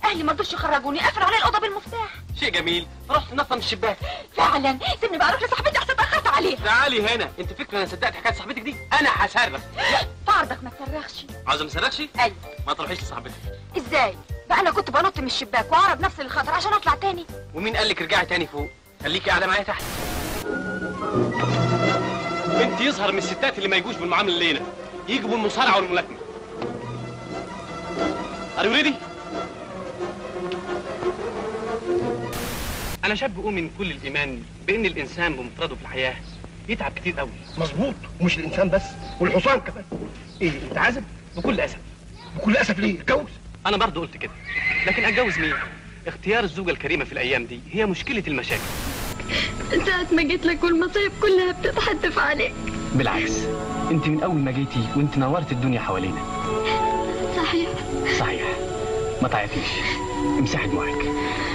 اهلي ما رضوش يخرجوني قفلوا علي الاوضه بالمفتاح شيء جميل رحت نطم الشباك فعلا سيبني بقى اروح لصاحبتي احسن اتاخرت عليها تعالي هنا انت فكره انا صدقت حكايه صاحبتك دي انا هصرخ في عرضك ما تصرخش عاوزه ما اصرخش ايوه ما تروحيش لصاحبتك ازاي بقى انا كنت بنط من الشباك واعرض نفسي للخطر عشان اطلع تاني ومين قال لك ارجعي تاني فوق خليكي قاعده معايا تحت انت يظهر من الستات اللي ما يجوش بالمعامله الليله يجوا بالمصارعه والملاكمه Are you ready؟ أنا شاب أؤمن كل الإيمان بإن الإنسان بمفرده في الحياة يتعب كتير قوي مظبوط ومش الانسان بس والحصان كمان ايه انت عازب بكل أسف بكل اسف ليه اتجوز أنا برضه قلت كده لكن أتجوز مين؟ اختيار الزوجة الكريمة في الأيام دي هي مشكلة المشاكل ساعة ما جيت لك والمصايب كلها بتتحدف عليك بالعكس أنت من أول ما جيتي وأنت نورت الدنيا حوالينا صحيح صحيح ما تعيطيش امسحي دموعك